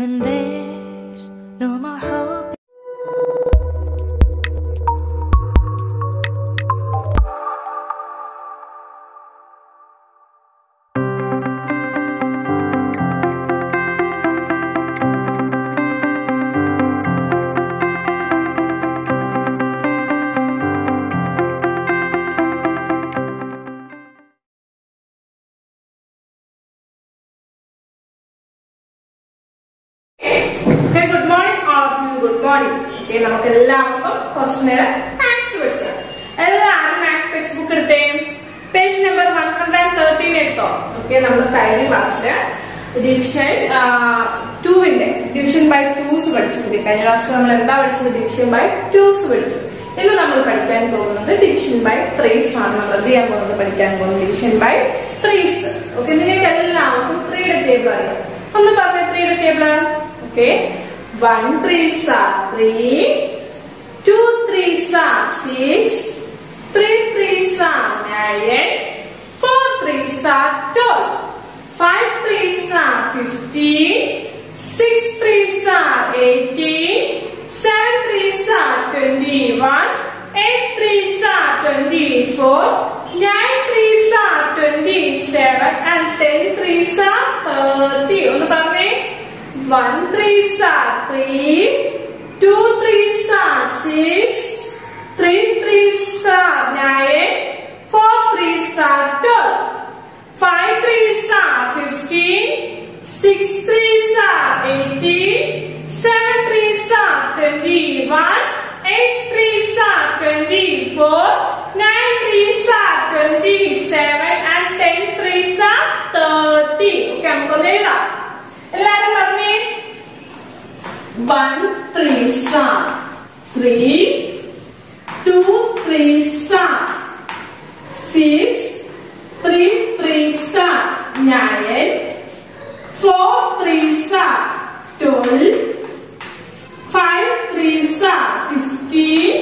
When there's no more hope. Okay, good morning, all of you. Good morning. Okay, നമുക്ക് എല്ലാവർക്കും കുറച്ചു നേരം maths പഠിക്കാം എല്ലാവരും മാത്സ് ടെക്സ്റ്റ് ബുക്ക് എടുത്തേ page number one hundred thirteen എടുത്തോ ഓക്കെ നമ്മൾ കഴിഞ്ഞ ക്ലാസ്സില് ഡിവിഷൻ ടൂവിന്റെ ഡിവിഷൻ ബൈ ടൂസ് പഠിച്ചു കഴിഞ്ഞ ക്ലാസ്സിൽ നമ്മൾ എന്താ പഠിച്ചത് ഡിവിഷൻ ബൈ ടൂസ് പഠിച്ചു ഇന്ന് നമ്മൾ പഠിക്കാൻ പോകുന്നത് ഡിവിഷൻ ബൈ ത്രീസ് ആണ് നമ്മൾ എന്ത് ചെയ്യാൻ പോകുന്നത് പഠിക്കാൻ പോകുന്നത് ഡിവിഷൻ ബൈ ത്രീസ് ഓക്കെ നിങ്ങൾക്ക് എല്ലാവർക്കും ത്രീയുടെ ടേബിൾ അറിയാം ഒന്ന് പറഞ്ഞ ത്രീയുടെ table okay one threes are three two threes are six three threes are nine four threes are twelve five threes are fifteen six threes are eighteen seven threes are twenty one eight threes are twenty four nine threes are twenty seven and ten threes are thirty ഒന്ന് പറഞ്ഞേ one threes are three two threes are six three threes are nine four threes are twelve five threes are fifteen six threes are eighteen seven threes are twenty one eight threes are twenty four nine threes are twenty seven and ten threes are thirty okay നമുക്കൊന്ന് എഴുതാം എല്ലാരും പറഞ്ഞേ one threes are three two threes are six three threes are nine four threes are twelve five threes are fifteen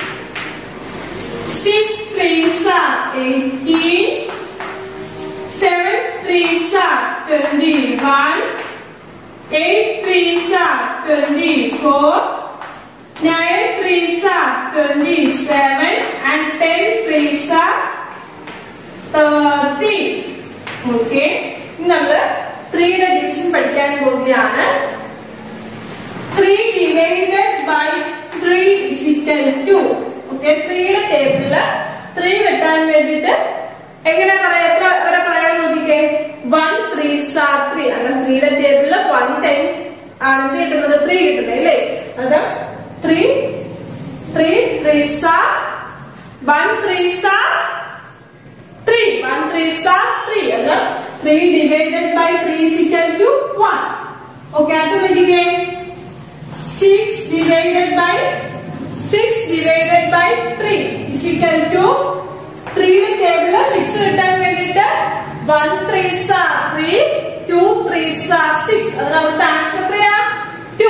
six threes are eighteen seven threes are twenty one eight threes are twenty four nine threes are twenty seven and ten threes are thirty okay ഇനി നമ്മള് ത്രീയുടെ division പഠിക്കാൻ പോവുകയാണ് three divided by three is equal to okay ത്രീയുടെ ടേബിളില് three കിട്ടാൻ വേണ്ടിട്ട് എങ്ങനെ പറയാ എത്ര വരെ പറയണം നോക്കിക്കേ വൺ ത്രീ സാർ ത്രീ അങ്ങനെ ത്രീയുടെ ടേബിളില് വൺ ടെൻ ആണ് എന്ത് കിട്ടുന്നത് ത്രീ കിട്ടുന്നത് അല്ലേ അത് three three threes are one threes are three one threes are three അത് three divided by three is equal to one okay അടുത്ത നോക്കിക്കേ six divided by six divided by three is equal to ത്രീയുടെ ടേബിളില് സിക്സ് കിട്ടാൻ വേണ്ടിട്ട് one threes are three two threes are six അത് നമ്മുടെ answer എത്രയാ two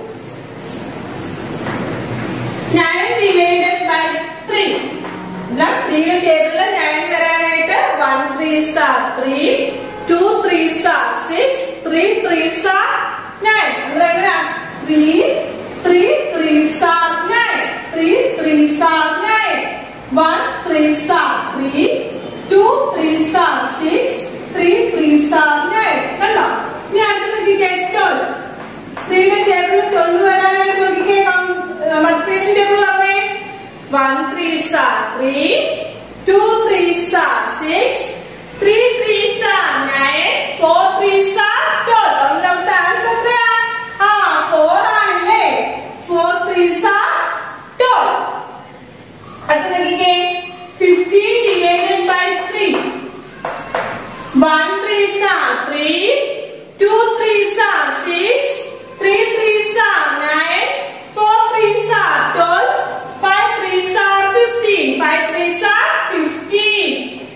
nine divided by three ത്രീയുടെ ടേബിളില് നയൻ വരാനായിട്ട് one threes are three two threes are six three threes are nine നമ്മൾ എങ്ങനെയാ three three threes are nine three threes are nine one threes are three two threes are six three threes are nine കണ്ടോ ഇനി അടുത്ത നോക്കിക്കേ twelve ത്രീയുടെ ടേബിളിൽ twelve വരാനായിട്ട് നോക്കിക്കേ മൾട്ടിപ്ലിക്കേഷൻ ടേബിൾ പറഞ്ഞേ one threes are three two threes are six three threes are nine four threes are twelve അതുകൊണ്ട് നമ്മുടെ ആൻസർ എത്രയാ ആ ഫോർ ആണല്ലേ ഫോർ ത്രീ സാർ ട്വൽവ് അടുത്ത നോക്കിക്കേ fifteen divided by three one threes are three two threes are six three threes are nine four threes are twelve five threes are fifteen five threes are fifteen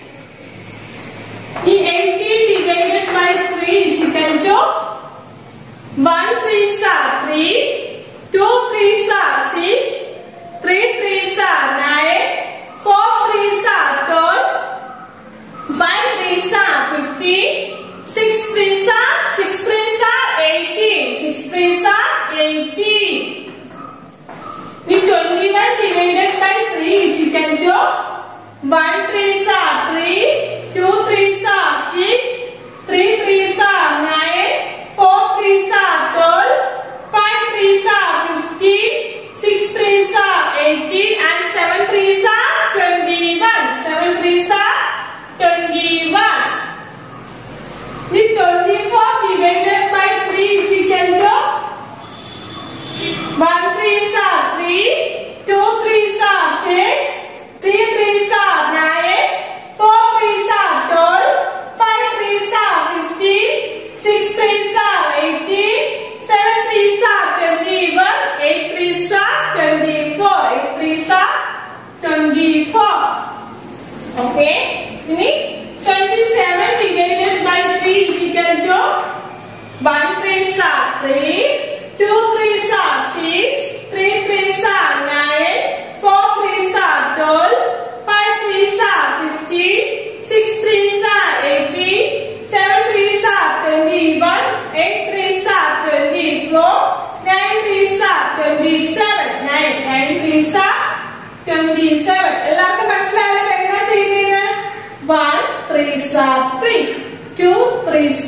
ഈ eighteen divided by three is equal to one threes are three two threes are six three threes are nine four threes are twelve Five threes are fifteen. Six threes are six threes are eighteen. Six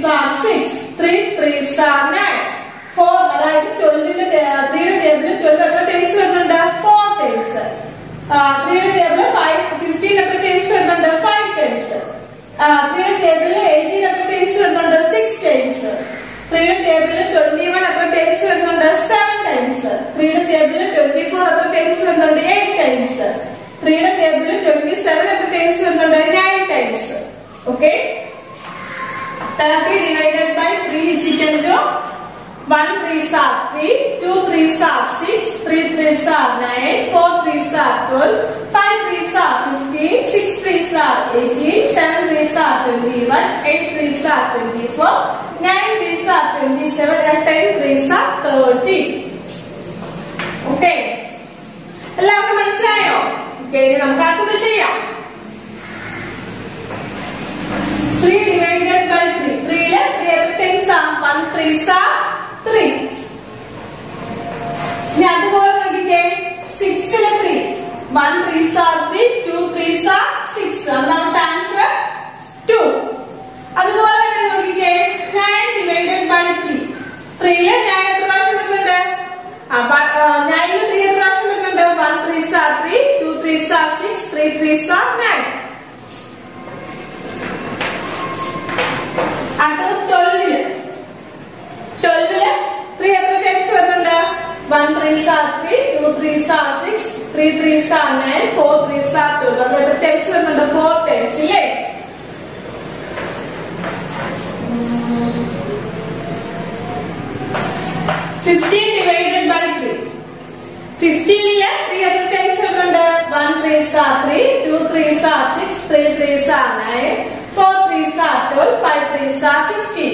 are six three threes are nine four അതായത് ട്വൽവിന്റെ ത്രീയുടെ ടേബിളിൽ twelve എത്ര times വരുന്നുണ്ട് four times ത്രീയുടെ ടേബിളിൽ five fifteen എത്ര times വരുന്നുണ്ട് ഫൈവ് ടൈംസ് ത്രീയുടെ ടേബിളിൽ എയ്റ്റീൻ എത്ര ടൈംസ് വരുന്നുണ്ട് സിക്സ് ടൈംസ് ത്രീയുടെ ടേബിളിൽ ട്വന്റി വൺ എത്ര ടൈംസ് വരുന്നുണ്ട് സെവൻ ടൈംസ് ത്രീയുടെ ടേബിളിൽ ട്വന്റി ഫോർ എത്ര ടൈംസ് വരുന്നുണ്ട് എയ്റ്റ് ടൈംസ് ത്രീയുടെ ടേബിളിൽ ട്വന്റി സെവൻ എത്ര ടൈംസ് വരുന്നുണ്ട് nine times okay thirty divided by three is equal to 1 threes are 3, 2 threes are 6, 3 threes are 9, 4 threes are 12, 5 threes are 15, 6 threes are 18, 7 threes are 21, 8 threes are 24, 9 threes are 27 and 10 threes are 30. Okay. എല്ലാവർക്കും മനസ്സിലായോ okay ഇനി നമുക്ക് അടുത്തത് ചെയ്യാം three divided by three ത്രീയില് three എത്ര times ആ one threes are three ഇനി അതുപോലെ നോക്കിക്കേ സിക്സില് three one threes are three two threes are six ഒന്നാമത്തെ ആൻസർ ടു അതുപോലെ തന്നെ നോക്കിക്കേ നയൻ ഡിവൈഡഡ് ബൈ ത്രീ ത്രീയില് നയൻ എത്ര പ്രാവശ്യം വരുന്നുണ്ട് നയനില് ത്രീ എത്ര പ്രാവശ്യം വരുന്നുണ്ട് one threes are three two threes are six three threes are nine അടുത്തത് ട്വൽവില് ട്വൽവില് ത്രീ എത്ര ടൈംസ് വരുന്നുണ്ട് one threes are three two threes are six three threes are nine four threes are twelve അത് എത്ര ടൈംസ് വരുന്നുണ്ട് four times ഇല്ലേ fifteen divided by three ഫിഫ്റ്റീനില് ത്രീ എത്ര ടൈംസ് വരുന്നുണ്ട് one threes are three two threes are six three threes are nine four threes are twelve five threes are fifteen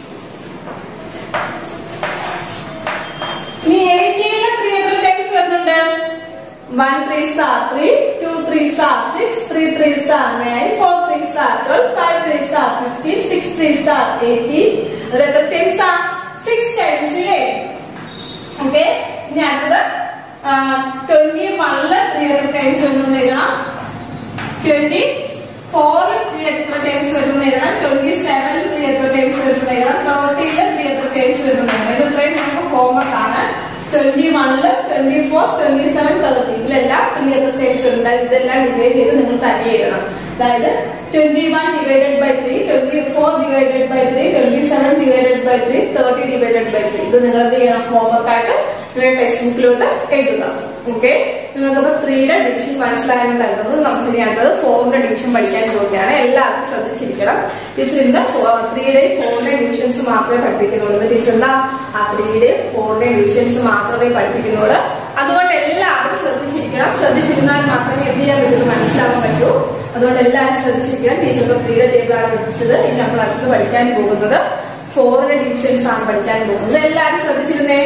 ഇനി എയ്റ്റീനില് three എത്ര ടൈംസ് വരുന്നുണ്ട് one threes are three two threes are six three threes are nine four threes are twelve five threes are fifteen six threes are eighteen അത് എത്ര times ആ six times ഇല്ലേ okay ഇനി അടുത്തത് ട്വന്റി വണ്ണില് three എത്ര times വരുന്നെന്ന് എഴുതണം ട്വന്റി ഫോറിൽ ത്രീ എത്ര ടൈംസ് വരുമെന്ന് എഴുതണം ട്വന്റി സെവനിൽ ത്രീ എത്ര ടൈംസ് വരുമെന്ന് എഴുതണം തേർട്ടിയിൽ ത്രീ എത്ര ടൈംസ് വരുമെന്ന് എഴുതണം ഇത് ഇത്രയും നമുക്ക് ഹോംവർക്ക് ആണ് ട്വന്റി വണ്ണില് twenty four twenty seven thirty ഇതിലെല്ലാം ത്രീ എത്ര ടൈംസ് വരുന്നുണ്ട് ഇതെല്ലാം ഡിവൈഡ് ചെയ്ത് നിങ്ങൾ തന്നെ എഴുതണം അതായത് twenty one divided by three twenty four divided by three twenty seven divided by three thirty divided by three ഇത് നിങ്ങൾ എന്ത് ചെയ്യണം ഹോംവർക്ക് ആയിട്ട് നിങ്ങളുടെ ടെക്സ്റ്റ് ബുക്കിലോട്ട് എഴുതുക ഓക്കെ നിങ്ങൾക്കപ്പോ ത്രീയുടെ ഡിവിഷൻ മനസ്സിലായെന്ന് കരുതുന്നു നമുക്ക് ഇനി അടുത്തത് ഫോറിന്റെ ഡിവിഷൻ പഠിക്കാൻ പോവുകയാണ് എല്ലാവരും ശ്രദ്ധിച്ചിരിക്കണം ടീച്ചറിന്റെ ത്രീയുടെയും ഫോറിന്റെയും ഡിവിഷൻസ് മാത്രമേ പഠിപ്പിക്കുന്നുള്ളൂ ടീച്ചറിന്റെ ആ ത്രീയുടെയും ഫോറിന്റെയും ഡിവിഷൻസ് മാത്രമേ പഠിപ്പിക്കുന്നുള്ളൂ അതുകൊണ്ട് എല്ലാവരും ശ്രദ്ധിച്ചിരിക്കണം ശ്രദ്ധിച്ചിരുന്നാൽ മാത്രമേ എന്ത് ചെയ്യാൻ പറ്റുള്ളൂ മനസ്സിലാക്കാൻ പറ്റൂ അതുകൊണ്ട് എല്ലാവരും ശ്രദ്ധിച്ചിരിക്കണം ടീച്ചർക്ക് ത്രീയുടെ ടേബിളാണ് പഠിപ്പിച്ചത് ഇനി നമ്മൾ അടുത്ത് പഠിക്കാൻ പോകുന്നത് ഫോറിന്റെ ഡിവിഷൻസ് ആണ് പഠിക്കാൻ പോകുന്നത് എല്ലാവരും ശ്രദ്ധിച്ചിരുന്നേ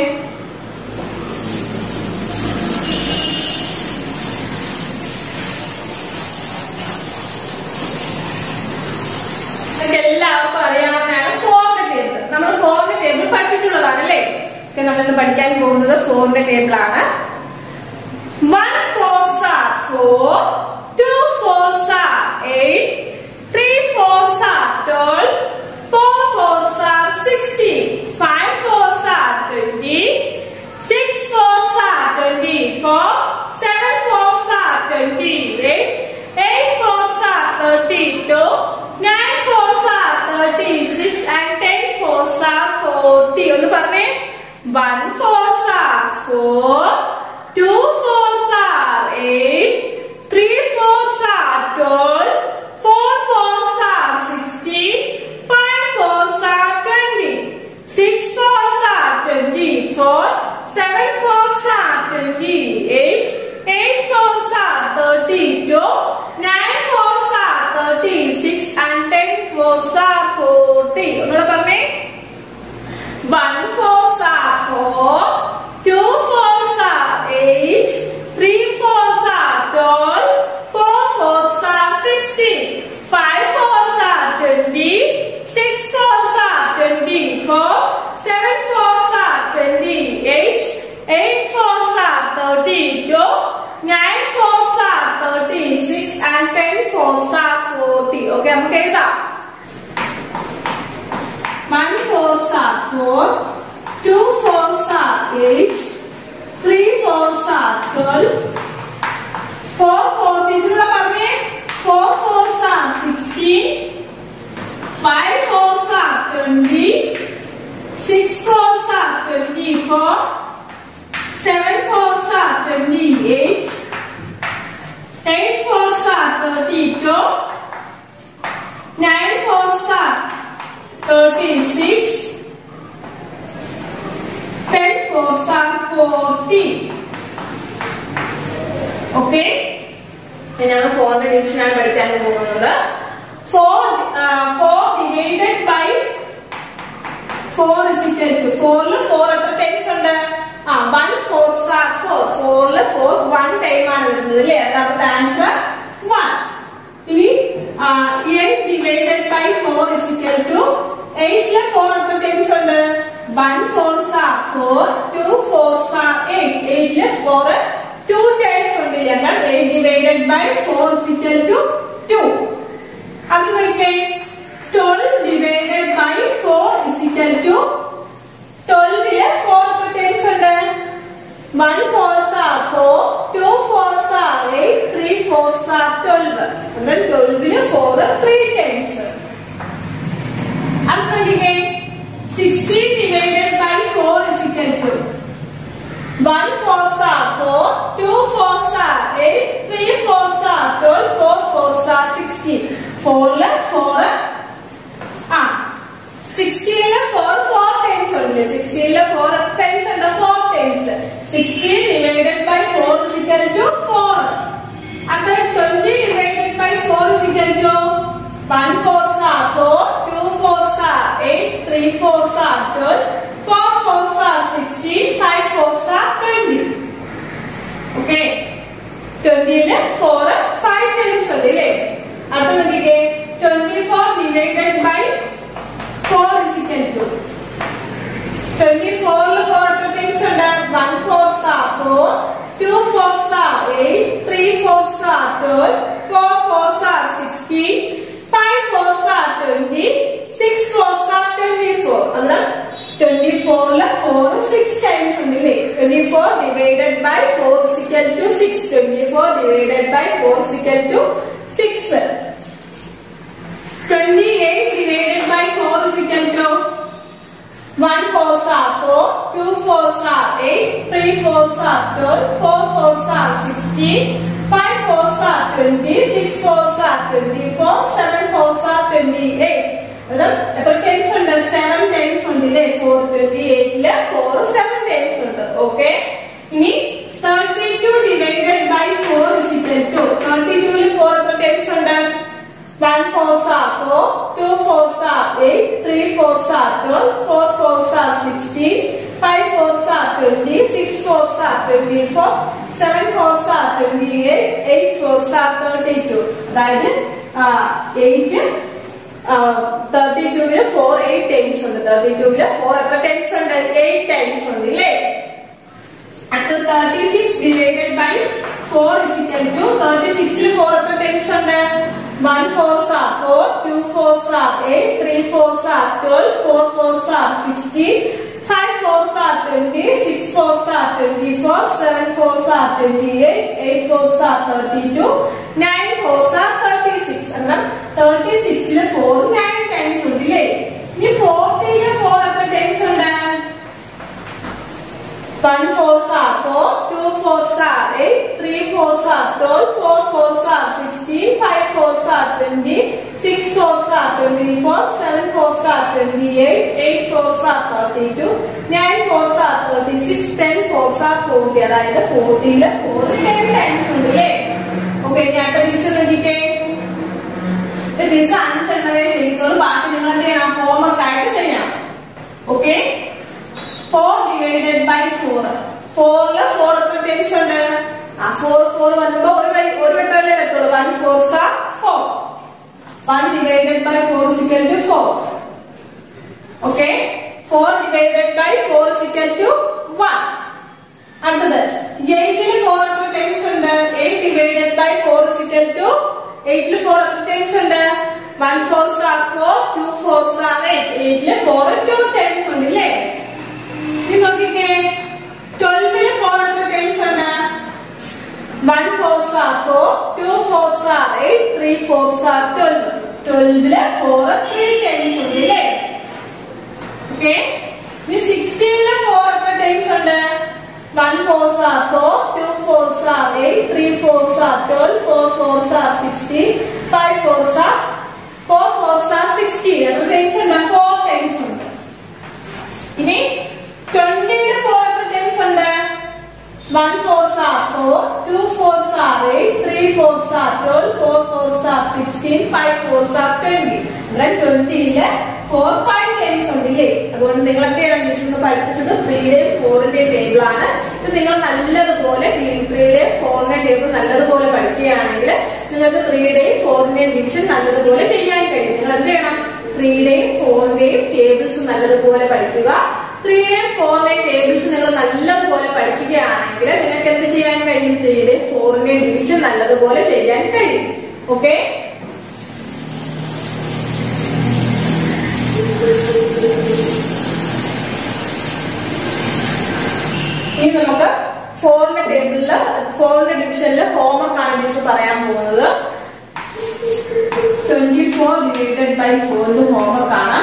നിങ്ങൾക്ക് എല്ലാവർക്കും അറിയാവുന്നതാണ് ഫോറിന്റെ ടേബിൾ നമ്മൾ ഫോറിന്റെ ടേബിൾ പഠിച്ചിട്ടുള്ളതാണ് അല്ലേ നമ്മൾ ഇന്ന് പഠിക്കാൻ പോകുന്നത് ഫോറിന്റെ ടേബിൾ ആണ് one fours are four two fours are eight three fours are twelve four fours are sixteen five fours are twenty six fours are twenty four seven fours are twenty eight eight fours are thirty two nine fours are thirty six and ten fours are forty ഒന്ന് പറഞ്ഞേ one fours are four two fours are eight three fours are twelve four fours are sixteen five fours are twenty six fours are twenty four seven fours are twenty eight eight fours are thirty two nine fours are thirty six and ten fours are forty ഒന്നുകൂടെ പറഞ്ഞേ one fours are four two fours are eight fours are forty okay ഞങ്ങൾ ഫോറിന്റെ division ആണ് പഠിക്കാൻ പോകുന്നത് four four divided by four is equal to ഫോറിൽ four എത്ര times ഉണ്ട് ആ വൺ ഫോർ സാർ ഫോർ ഫോറിൽ ഫോർ വൺ ടൈം ആണ് വരുന്നത് അല്ലേ അതാണ് ആൻസർ വൺ ഇനി eight divided by four is equal to എയ്റ്റില് ഫോർ എത്ര ടൈംസ് ഉണ്ട് one fours are four two fours are eight എയ്റ്റില് ഫോർ ടു ടൈംസ് ഉണ്ട് ഞങ്ങൾ eight divided by four is equal to two അത് നോക്കിയേ twelve divided by four is equal to ട്വൽവില് four times ഉണ്ട് one fours are four two fours are eight three fours are twelve എന്നാൽ ട്വൽവില് four three times അടുത്ത നോക്കിക്കേ sixteen divided by four is equal to one fours are four two fours are eight three fours are twelve four fours are sixteen ഫോറില് four ആ സിക്സ്റ്റീനില് four four times ഉണ്ടല്ലേ സിക്സ്റ്റീനില് four times ഉണ്ട് four times sixteen divided by four is equal to four അടുത്ത twenty divided by four is equal to one fours are four two fours are eight three fours are twelve four fours are sixteen five fours are twenty okay ട്വന്റിയില് four five times ഉണ്ട് അല്ലേ അടുത്ത നോക്കിക്കേ twenty four divided by four is equal to twenty ഫോറിൽ four times ഉണ്ട് one fours are four two fours are eight three fours are twelve four fours are sixteen five fours are twenty six fours are twenty four അന്നേരം twenty ഫോറില് four six times ഉണ്ട് ഇല്ലേ twenty four divided by four is equal to six twenty four divided by four is equal to six twenty eight divided by four is equal to One fours are four, two fours are eight, three fours are twelve, four fours are sixteen, five fours are twenty, six fours are twenty-four, seven fours are twenty-eight. അത് എത്ര times ഉണ്ട് seven times ഉണ്ട് ഇല്ലേ four twenty എയ്റ്റില് four seven times ഉണ്ട് okay ഇനി thirty two divided by four is equal to thirty ടുവിൽ four എത്ര ടൈംസ് ഉണ്ട് One fours are four, two fours are eight, three fours are twelve, four fours are sixteen, five fours are twenty, six fours are twenty-four, seven fours are twenty-eight, eight fours are thirty-two. അതായത് eight thirty ടുവില് four eight times ഉണ്ട് thirty ടുവില് four എത്ര times ഉണ്ട് eight times ഉണ്ട് ഇല്ലേ അടുത്തത് thirty six divided by four is equal to thirty സിക്സിൽ ഫോർ എത്ര ടൈംസ് ഉണ്ട് one fours are four two fours are eight three fours are twelve four fours are sixteen five fours are twenty six fours are twenty four seven fours are twenty eight eight fours are thirty two nine fours are thirty six എന്നാൽ thirty സിക്സില് four nine times ഉണ്ട് ഇല്ലേ ഇനി ഫോർട്ടിയില് four എത്ര times ഉണ്ട് One fours are four, two fours are eight, three fours are twelve, four fours are sixteen, five fours are twenty, six fours are twenty-four, seven fours are twenty-eight, eight fours are thirty-two, nine fours are thirty-six, ten fours are forty. അതായത് ഫോർട്ടിയില് four ten times ഉണ്ട് അല്ലേ okay ഞാൻ അടുത്ത division നോക്കിക്കേ division അഞ്ചെണ്ണവേ ചെയ്തോളൂ ബാക്കി നിങ്ങൾ എന്ത് ചെയ്യണം ഹോംവർക്ക് ആയിട്ട് ചെയ്യണം okay four divided by four ഫോറില് ഫോർ എത്ര ടൈംസ് ഉണ്ട് ആ ഫോർ ഫോർ വരുമ്പോ ഒരു വഴി ഒരു വട്ടമല്ലേ വരത്തുള്ളൂ one fours are four one divided by four is equal to four okay four divided by four is equal to one അടുത്തത് എയ്റ്റിൽ ഫോർ എത്ര ടൈംസ് ഉണ്ട് eight divided by four is equal to എയ്റ്റിൽ ഫോർ എത്ര ടൈംസ് ഉണ്ട് one fours are four two fours are eight എയ്റ്റില് four two times ഉണ്ട് ഇല്ലേ ഇത് നോക്കിക്കേ ട്വൽവില് ഫോർ എത്ര ടൈംസ് ഉണ്ട് one fours are four two fours are eight three fours are twelve ട്വൽവില് ഫോർ ത്രീ ടൈംസ് ഉണ്ട് ഇല്ലേ ഓക്കെ ഇനി സിക്സ്റ്റീനില് ഫോർ എത്ര ടൈംസ് ഉണ്ട് one fours are four two fours are eight three fours are twelve four fours are sixteen five fours are four fours are sixteen എത്ര times ഉണ്ട് four times ഉണ്ട് ഇനി ട്വന്റിയില് ഫോർ എത്ര One fours are four, two fours are eight, three fours are twelve, four fours are sixteen, five fours are twenty. ഇവിടെ ട്വന്റിയില് four five times ഉണ്ട് ഇല്ലേ അതുകൊണ്ട് നിങ്ങൾ എന്തെയാണ് മിസ് പഠിപ്പിച്ചത് ത്രീയുടെയും ഫോറിന്റെയും ടേബിൾ ആണ് ഇത് നിങ്ങൾ നല്ലതുപോലെ ത്രീയുടെയും ഫോറിന്റെയും ടേബിൾ നല്ലതുപോലെ പഠിക്കുകയാണെങ്കിൽ നിങ്ങൾക്ക് ത്രീയുടെയും ഫോറിന്റെയും ഡിവിഷൻ നല്ലതുപോലെ ചെയ്യാൻ കഴിയും നിങ്ങൾ എന്ത് ചെയ്യണം ത്രീയുടെയും ഫോറിന്റെയും ടേബിൾസ് നല്ലതുപോലെ പഠിക്കുക ത്രീയുടെയും ഫോറിന്റെയും ടേബിൾസ് നിങ്ങൾ നല്ലതുപോലെ പഠിക്കുകയാണെങ്കിൽ നിങ്ങൾക്ക് എന്ത് ചെയ്യാൻ കഴിയും ത്രീയുടെയും ഫോറിന്റെയും ഡിവിഷൻ നല്ലതുപോലെ ചെയ്യാൻ കഴിയും ഓക്കെ ഇനി നമുക്ക് ഫോറിന്റെ ടേബിളില് ഫോറിന്റെ ഡിവിഷനിൽ ഹോംവർക്ക് ആണ് മിസ് പറയാൻ പോകുന്നത് twenty four divided by four ഇത് ഹോംവർക്ക് ആണ്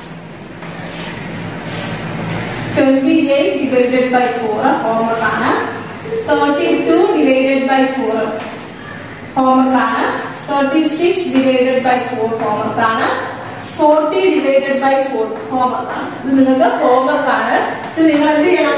twenty eight divided by four homework ആണ് thirty two divided by four homework ആണ് thirty six divided by four homework ആണ് forty divided by four homework ആണ് ഇത് നിങ്ങൾക്ക് ഹോംവർക്ക് ആണ് ഇത് നിങ്ങൾ എന്ത് ചെയ്യണം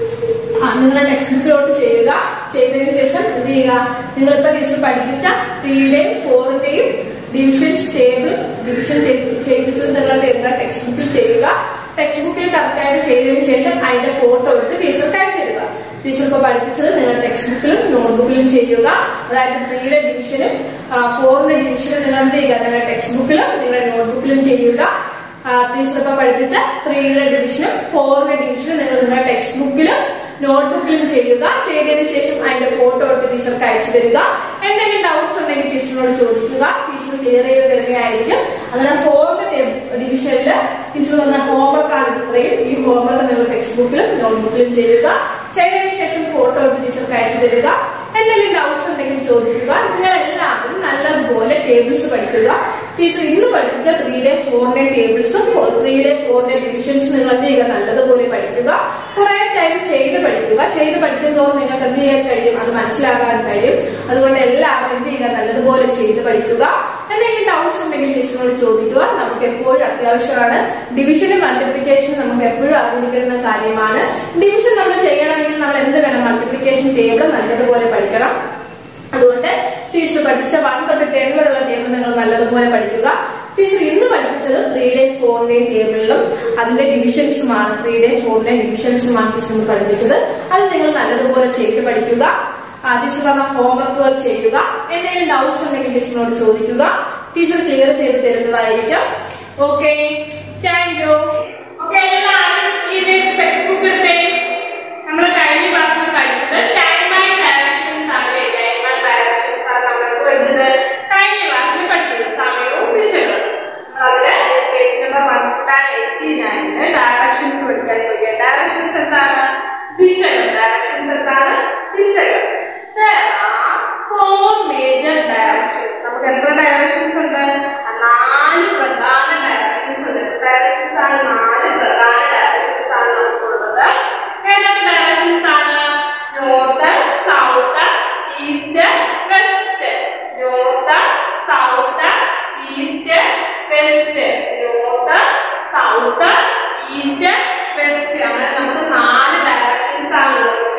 ആ നിങ്ങളുടെ ടെക്സ്റ്റ് ബുക്കിലോട്ട് ചെയ്യുക ചെയ്തതിനു ശേഷം എന്ത് ചെയ്യുക നിങ്ങളിപ്പോ ടീച്ചർ പഠിപ്പിച്ച ത്രീയുടെയും ഫോറിന്റെയും ഡിവിഷൻസ് ടേബിൾ ഡിവിഷൻ ചെയ്യിച്ചത് നിങ്ങളുടെ നിങ്ങളുടെ ടെക്സ്റ്റ് ബുക്കിൽ ചെയ്യുക ടെക്സ്റ്റ് ബുക്കിൽ കറക്റ്റ് ആയിട്ട് ചെയ്തതിനു ശേഷം അതിന്റെ ഫോട്ടോ എടുത്ത് ടീച്ചർക്ക് അയച്ചു തരിക ടീച്ചർ ഇപ്പൊ പഠിപ്പിച്ചത് നിങ്ങളുടെ ടെക്സ്റ്റ് ബുക്കിലും നോട്ട്ബുക്കിലും ചെയ്യുക അതായത് ത്രീയുടെ ഡിവിഷനും ഫോറിന്റെ ഡിവിഷനും നിങ്ങൾ എന്ത് ചെയ്യുക നിങ്ങളുടെ ടെക്സ്റ്റ് ബുക്കിലും നിങ്ങളുടെ നോട്ട്ബുക്കിലും ചെയ്യുക ടീച്ചർ ഇപ്പൊ പഠിപ്പിച്ച ത്രീയുടെ ഡിവിഷനും ഫോറിന്റെ ഡിവിഷനും നിങ്ങൾ നിങ്ങളുടെ ടെക്സ്റ്റ് ബുക്കിലും നോട്ട്ബുക്കിലും ചെയ്യുക ചെയ്തതിനു ശേഷം അതിന്റെ ഫോട്ടോ എടുത്ത് ടീച്ചർക്ക് അയച്ചു തരിക എന്തെങ്കിലും ഡൗട്ട്സ് ഉണ്ടെങ്കിൽ ടീച്ചറിനോട് ചോദിക്കുക ടീച്ചർ ക്ലിയർ ചെയ്ത് തരുന്നതായിരിക്കും അതിനാൽ ഫോറിന്റെ ഡിവിഷനിൽ ടീച്ചർ തന്ന ഹോംവർക്ക് ആണ് ഇത്രയും ഈ ഹോംവർക്ക് നിങ്ങൾ ടെക്സ്റ്റ് ബുക്കിലും നോട്ട്ബുക്കിലും ചെയ്യുക ചെയ്തതിനു ശേഷം ഫോട്ടോ എടുത്ത് ടീച്ചർക്ക് അയച്ചു തരിക എന്തെങ്കിലും ഡൗട്ട്സ് ഉണ്ടെങ്കിൽ ചോദിക്കുക നിങ്ങൾ എല്ലാവരും നല്ലതുപോലെ ടേബിൾസ് പഠിക്കുക ടീച്ചർ ഇന്ന് പഠിപ്പിച്ച ത്രീ ഡേ ഫോറിന്റെ ടേബിൾസും ത്രീ ഡേ ഫോറിന്റെ ഡിവിഷൻസ് നിങ്ങൾ എന്ത് ചെയ്യുക നല്ലതുപോലെ പഠിക്കുക കുറെ ടൈം ചെയ്ത് പഠിക്കുക ചെയ്ത് പഠിക്കുമ്പോൾ നിങ്ങൾക്ക് എന്ത് ചെയ്യാൻ കഴിയും അത് മനസ്സിലാക്കാൻ കഴിയും അതുകൊണ്ട് എല്ലാവരും എന്ത് ചെയ്യുക നല്ലതുപോലെ ചെയ്ത് പഠിക്കുക എന്തെങ്കിലും ഡൗട്ട്സ് ഉണ്ടെങ്കിൽ ടീച്ചറിനോട് ചോദിക്കുക നമുക്ക് എപ്പോഴും അത്യാവശ്യമാണ് ഡിവിഷനും മൾട്ടിപ്ലിക്കേഷനും നമുക്ക് എപ്പോഴും അറിഞ്ഞിരിക്കുന്ന കാര്യമാണ് ഡിവിഷൻ നമ്മൾ ചെയ്യണമെങ്കിൽ നമ്മൾ എന്ത് വേണം മൾട്ടിപ്ലിക്കേഷൻ ടേബിൾ നല്ലതുപോലെ പഠിക്കണം അതുകൊണ്ട് ടീച്ചർ പഠിപ്പിച്ച വൺ തൊട്ട് ടെൻ വരെയുള്ള ടേബിൾ നിങ്ങൾ നല്ലതുപോലെ പഠിക്കുക ടീച്ചർ ഇന്ന് പഠിപ്പിച്ചത് ത്രീയുടെയും ഫോറിന്റെയും ടേബിളിലും അതിന്റെ ഡിവിഷൻസുമാണ് ത്രീയുടെയും ഫോറിന്റെയും ഡിവിഷൻസുമാണ് ടീച്ചർ ഇന്ന് പഠിപ്പിച്ചത് അത് നിങ്ങൾ നല്ലതുപോലെ ചെയ്ത് പഠിക്കുക ആ, ടീച്ചർ പറഞ്ഞ ഹോംവർക്കുകൾ ചെയ്യുക എന്തെങ്കിലും ഡൗട്ട്സ് ഉണ്ടെങ്കിൽ ടീച്ചറിനോട് ചോദിക്കുക ടീച്ചർ ക്ലിയർ ചെയ്ത് തരുന്നതായിരിക്കും ഓക്കെ താങ്ക് യു ഓക്കെ എല്ലാവരും ഈ ടെക്സ്റ്റ് ബുക്ക് എടുത്തേ നമ്മൾ കഴിഞ്ഞ ക്ലാസ്സിൽ പഠിച്ചത് ടൈം ആൻഡ് ഡയറക്ഷൻസ് ആണ് ടൈം ആൻഡ് ഡയറക്ഷൻസ് ആണ് നമ്മൾ പഠിച്ചത് കഴിഞ്ഞ ക്ലാസ്സിൽ പഠിച്ചത് സമയവും ദിശകളും അതില് പേജ് നമ്പർ വൺ എയ്റ്റി നയനില് ഡയറക്ഷൻസ് പഠിക്കാൻ പോയി ഡയറക്ഷൻസ് എന്താണ് ദിശകൾ ഡയറക്ഷൻസ് എന്താണ് ദിശകൾ There are four major directions. നമുക്ക് എത്ര ഡയറക്ഷൻസ് ഉണ്ട് നാല് പ്രധാന ഡയറക്ഷൻസ് ഉണ്ട് ഡയറക്ഷൻസ് ആണ് നാല് പ്രധാന ഡയറക്ഷൻസ് ആണ് നമുക്കുള്ളത് ഏതൊക്കെ ഡയറക്ഷൻസ് ആണ് north south east west north south east west north south east west അങ്ങനെ നമുക്ക് നാല് ഡയറക്ഷൻസ് ആണ് ഉള്ളത്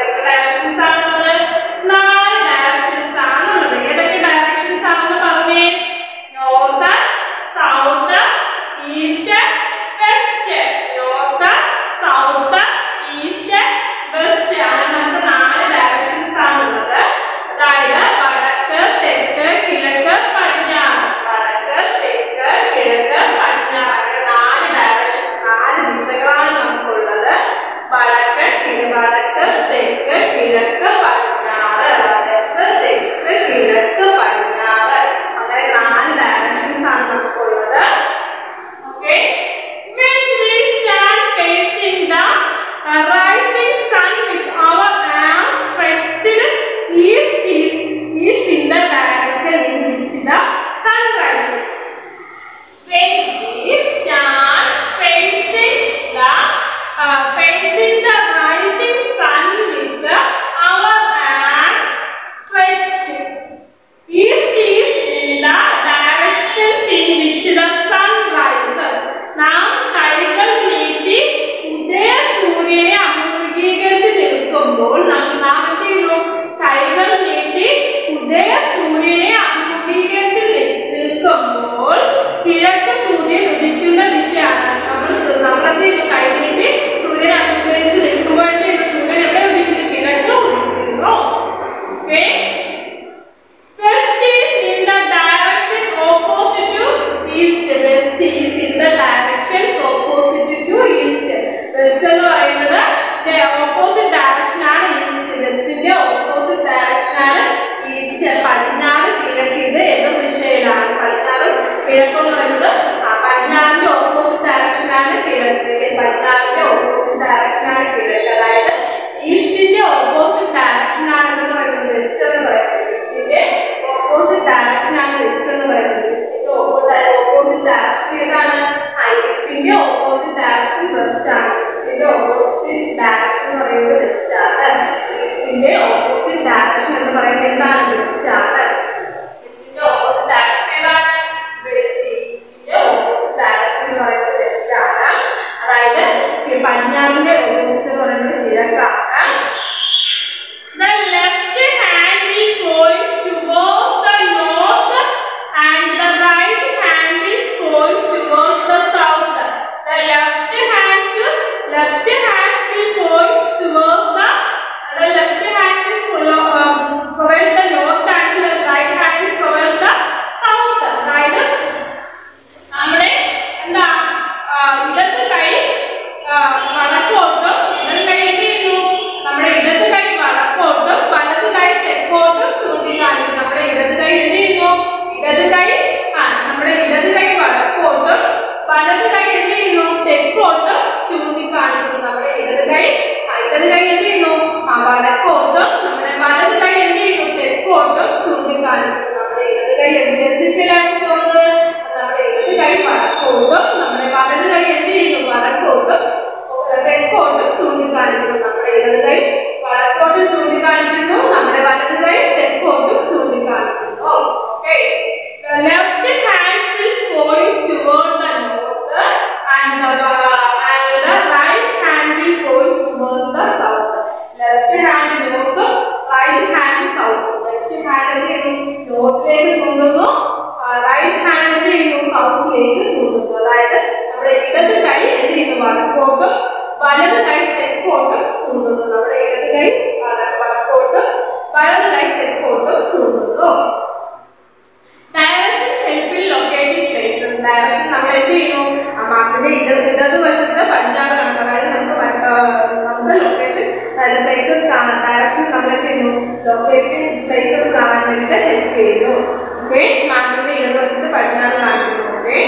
നോർത്തിലേക്ക് ചൂണ്ടുന്നു റൈറ്റ് ഹാൻഡ് എന്ത് ചെയ്യുന്നു സൗത്തിലേക്ക് ചൂണ്ടുന്നു അതായത് നമ്മുടെ ഇടത് കൈ എന്ത് ചെയ്യുന്നു വടക്കോട്ടും വലത് കൈ തെക്കോട്ടും ചൂണ്ടുന്നു നമ്മുടെ ഇടത് കൈ വട- വടക്കോട്ടും വലത് കൈ തെക്കോട്ടും ചൂണ്ടുന്നു ഡയറക്ഷൻ ഹെൽപ്പിൽ ലൊക്കേറ്റിംഗ് പ്ലേസസ് ഡയറക്ഷൻ നമ്മൾ എന്ത് ചെയ്യുന്നു ആ മാപ്പിന്റെ ഇട ഇടതുവശത്ത് പടിഞ്ഞാറ് കണക്ക് അതായത് നമുക്ക് മറ്റ്, ആ, നമുക്ക് ലൊക്കേഷൻ അതായത് പ്ലേസസ് കാണാൻ ഡയറക്ഷൻ നമ്മൾ എന്ത് ചെയ്യുന്നു ലൊക്കേറ്റിംഗ് പ്ലേസസ് കാണാൻ വേണ്ടിയിട്ട് ഹെൽപ്പ് ചെയ്യുന്നു ഓക്കെ മാപ്പിന്റെ ഇടതുവശത്ത് പടിഞ്ഞാറ് കാണിക്കുന്നു ഓക്കെ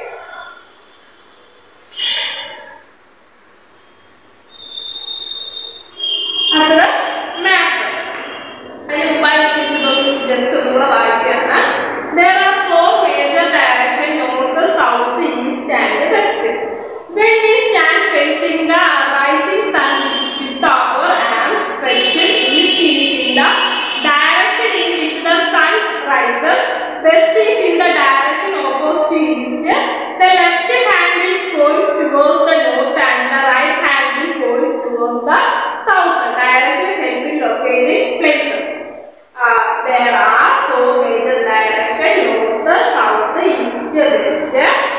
അടുത്തത് മാപ്പ് അതിന് മുമ്പായി ജസ്റ്റ് ഒന്നുകൂടെ വായിക്കുകയാണ് There are four major directions north, south, east and west. When we stand facing the rising sun with our arms stretched, east is in the direction in which the sun rises, west is in the direction opposite to east. The left hand will points towards the north and the right hand will points towards the south. Direction helping locating places. Uh, there are four major directions north, south, east, west.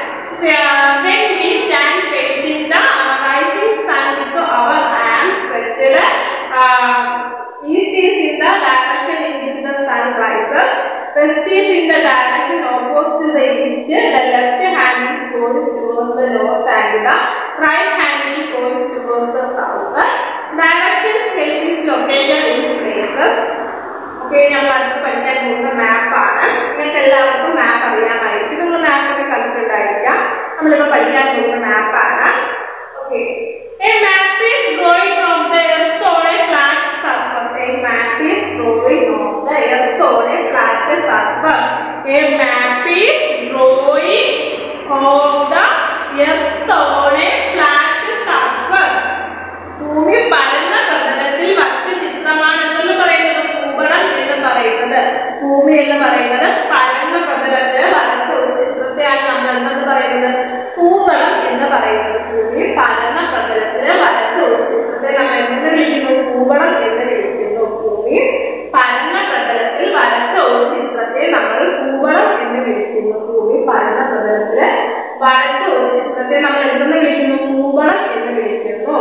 Uh, when we stand facing the uh, rising sun with our arms stretched, uh, east is in the direction in which the sun rises, west is in the direction opposite to the east, the left hand is points towards the north and the right hand will points towards the south. Directions help is located in places. Okay നമ്മൾ അടുത്ത് പഠിക്കാൻ പോകുന്ന മാപ്പാണ് നിങ്ങൾക്ക് എല്ലാവർക്കും മാപ്പ് അറിയാമായിരിക്കും നിങ്ങൾ മാപ്പൊക്കെ കണ്ടിട്ടുണ്ടായിരിക്കാം നമ്മളിപ്പോൾ പഠിക്കാൻ പോകുന്ന മാപ്പാണ് okay A map is drawing of the earth on a flat surface. A map is drawing of the earth on a flat surface. A map is drawing of the earth on a flat surface. ഭൂമി പരന്ന പ്രതലത്തിൽ വരച്ച ചിത്രമാണ് എന്തെന്ന് പറയുന്നത് ഭൂപടം എന്ന് പറയുന്നത് ഭൂമി എന്ന് പറയുന്നത് പരന്ന പ്രതലത്തിൽ വരച്ച ഒരു ചിത്രത്തെയാണ് നമ്മൾ എന്തെന്ന് പറയുന്നത് ഭൂപടം എന്ന് പറയുന്നത് ഭൂമി പരന്ന പ്രതലത്തിൽ വരച്ച ഒരു ചിത്രത്തെ നമ്മൾ എന്തെന്ന് വിളിക്കുന്നു ഭൂപടം എന്ന് വിളിക്കുന്നു ഭൂമി പരന്ന പ്രതലത്തിൽ വരച്ച ഒരു ചിത്രത്തെ നമ്മൾ ഭൂപടം എന്ന് വിളിക്കുന്നു ഭൂമി പരന്ന പ്രതലത്തിൽ വരച്ച ഒരു ചിത്രത്തെ നമ്മൾ എന്തെന്ന് വിളിക്കുന്നു ഭൂപടം എന്ന് വിളിക്കുന്നു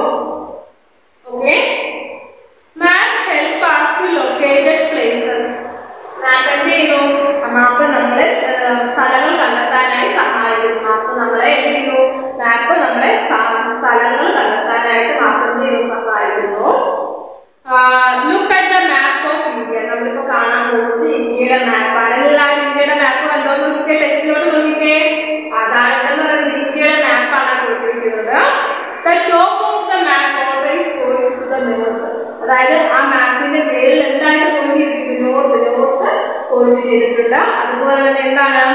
Okay? Map help us to located places. മാപ്പ് എന്ത് ചെയ്യുന്നു മാപ്പ് നമ്മളെ ഏർ, സ്ഥലങ്ങൾ കണ്ടെത്താനായി സഹായിക്കുന്നു മാപ്പ് നമ്മളെ എന്ത് ചെയ്യുന്നു മാപ്പ് നമ്മളെ സ- സ്ഥലങ്ങൾ കണ്ടെത്താനായിട്ട് മാപ്പ് എന്ത് ചെയ്യുന്നു സഹായിക്കുന്നു look at the map of India നമ്മളിപ്പോ കാണാൻ പോകുന്നത് ഇന്ത്യയുടെ മാപ്പാണ് എല്ലാവരും ഇന്ത്യയുടെ മാപ്പ് കണ്ടോ നോക്കിക്കേ ടെക്സ്റ്റിലോട്ട് നോക്കിക്കേ അതാണ് എന്ന് പറയുന്നത് ഇന്ത്യയുടെ മാപ്പാണ് കൊടുത്തിരിക്കുന്നത് the top of the map always points to the north അതായത് ആ മാപ്പിന്റെ പേരിൽ എന്തായിട്ട് പോയിന്റ് ചെയ്തിരിക്കുന്നു നോർത്ത് നോർത്ത് പോയിന്റ് ചെയ്തിട്ടുണ്ട് അതുപോലെ തന്നെ എന്താണ്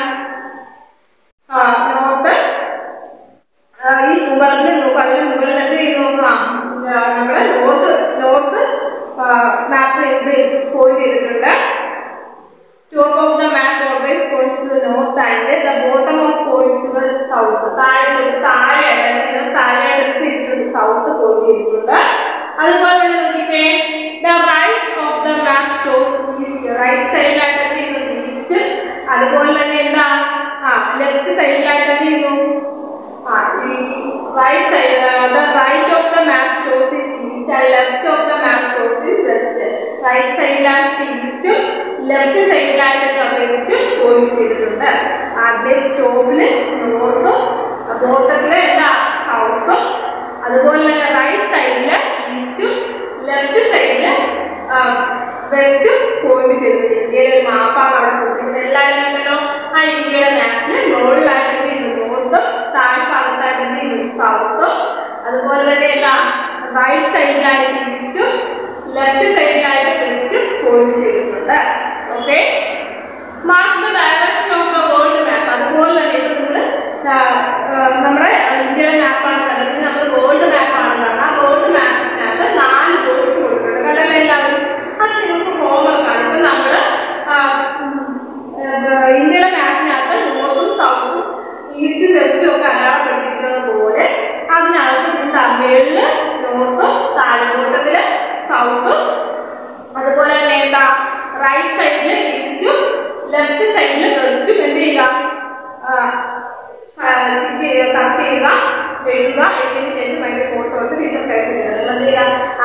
നോർത്ത് ഈ ഭൂപടത്തിൽ നോക്കുക അതിന് മുകളിൽ എന്ത് ചെയ്തു ആ, ആ, നമ്മുടെ നോർത്ത് നോർത്ത് മാപ്പ് എന്ത് പോയിന്റ് ചെയ്തിട്ടുണ്ട് Top of the map always points to the north and the bottom of points to the south. താഴെ തൊട്ട് താഴെയായിട്ട് അല്ലെങ്കിൽ താഴെയായിട്ട് ചെയ്തിട്ടുണ്ട് സൗത്ത് പോയിന്റ് ചെയ്തിട്ടുണ്ട് അതുപോലെ തന്നെ നോക്കിക്കേ the right of the map shows east right സൈഡിലായിട്ട് എന്ത് ചെയ്യുന്നു ഈസ്റ്റ് അതുപോലെ തന്നെ എന്താ ആ ലെഫ്റ്റ് സൈഡിലായിട്ട് എന്ത് ചെയ്യുന്നു ആ ഈ right side the right of the map shows is east and left of the map shows is west right സൈഡിലായിട്ട് ഈസ്റ്റും ലെഫ്റ്റ് സൈഡിലായിട്ട് വെസ്റ്റും പോയിന്റ് ചെയ്തിട്ടുണ്ട് ആദ്യം ടോപ്പില് നോർത്തും ബോട്ടത്തില് എന്താ സൗത്തും അതുപോലെ തന്നെ റൈറ്റ് സൈഡില് ഈസ്റ്റും ലെഫ്റ്റ് സൈഡില് വെസ്റ്റും പോയിന്റ് ചെയ്തിട്ടുണ്ട് ഇന്ത്യയുടെ ഒരു മാപ്പാണ് അവിടെ കൊടുത്തിരിക്കുന്നത് എല്ലാവരും ഉണ്ടല്ലോ ആ ഇന്ത്യയുടെ മാപ്പിന് മുകളിലായിട്ട് എന്ത് ചെയ്യുന്നു നോർത്തും താഴെ ഭാഗത്തായിട്ട് എന്ത് ചെയ്യുന്നു സൗത്തും അതുപോലെ തന്നെ എന്താ റൈറ്റ് സൈഡിലായിട്ട് ഈസ്റ്റും ലെഫ്റ്റ് സൈഡിലായിട്ട് വെസ്റ്റും പോയിന്റ് ചെയ്തിട്ടുണ്ട് okay mark the direction of the world map അതുപോലെ തന്നെ ഇപ്പൊ നമ്മള് ആ, ആ, നമ്മുടെ ഇന്ത്യയുടെ മാപ്പാണ് കണ്ടത് ഇനി നമ്മൾ വേൾഡ് മാപ്പാണ് കാണുന്നത് ആ വേൾഡ് മാപ്പിനകത്ത് നാല് ബോർഡ്സ് കൊടുത്തിട്ടുണ്ട് കണ്ടല്ലേ എല്ലാവരും അത് നിങ്ങൾക്ക് ഹോംവർക്ക് ആണ് ഇപ്പൊ നമ്മള് ആ, ഉം, ഏർ, ഇന്ത്യയുടെ മാപ്പിനകത്ത് നോർത്തും സൗത്തും ഈസ്റ്റും വെസ്റ്റും ഒക്കെ അടയാളപ്പെടുത്തിയിരിക്കുന്നത് പോലെ അതിനകത്ത് എന്താ മേളില് നോർത്തും താഴോട്ട്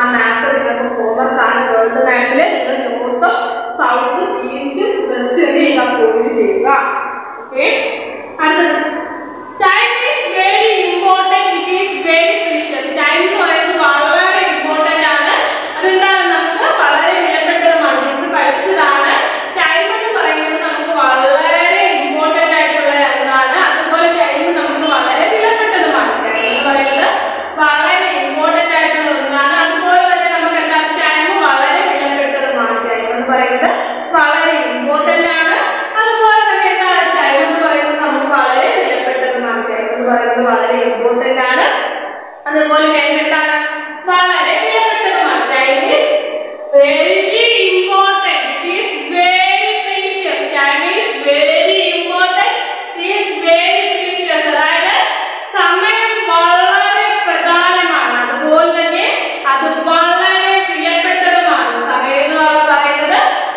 ആ മാപ്പ് നിങ്ങൾക്ക് ഹോംവർക്ക് ആണ് വേൾഡ് മാപ്പിൽ നിങ്ങൾ നോർത്തും സൗത്തും ഈസ്റ്റും വെസ്റ്റും എന്ത് ചെയ്യുക പോയിന്റ് ചെയ്യുക ഓക്കെ അടുത്തത് time is very important it is very precious time എന്ന് പറയുന്നത് വളരെ ഇമ്പോർട്ടൻ്റ് ആണ് അതെന്താണ് നമുക്ക് വളരെ വിലപ്പെട്ടതുമാണ് ടീച്ചർ പഠിച്ചതാണ് ടൈം എന്ന് പറയുന്നത് നമുക്ക് വളരെ ഇമ്പോർട്ടൻ്റ് ആയിട്ടുള്ള ഒന്നാണ് അതുപോലെ ടൈം നമുക്ക് വളരെ വിലപ്പെട്ടതുമാണ് ടൈം എന്ന് പറയുന്നത് വളരെ ഇമ്പോർട്ടൻ്റ് ആയിട്ടുള്ള ഒന്നാണ് അതുപോലെ തന്നെ നമുക്ക് എന്താണ് ടൈം വളരെ വിലപ്പെട്ടതുമാണ് ടൈം എന്ന് പറയുന്നത് വളരെ ഇമ്പോർട്ടൻ്റ് ആണ് അതുപോലെ തന്നെ എന്താണ് ടൈം എന്ന് പറയുന്നത് നമുക്ക് വളരെ വിലപ്പെട്ടതുമാണ് ടൈം എന്ന് പറയുന്നത് വളരെ ഇമ്പോർട്ടൻ്റ് ആണ് അതുപോലെ ടൈം എന്താണ് വളരെ വിലപ്പെട്ടതുമാണ് time is very important it is very precious time is very important it is very precious അതായത് സമയം വളരെ പ്രധാനമാണ് അതുപോലെ തന്നെ അത് വളരെ വിലപ്പെട്ടതുമാണ് സമയം എന്ന് പറയുന്നത്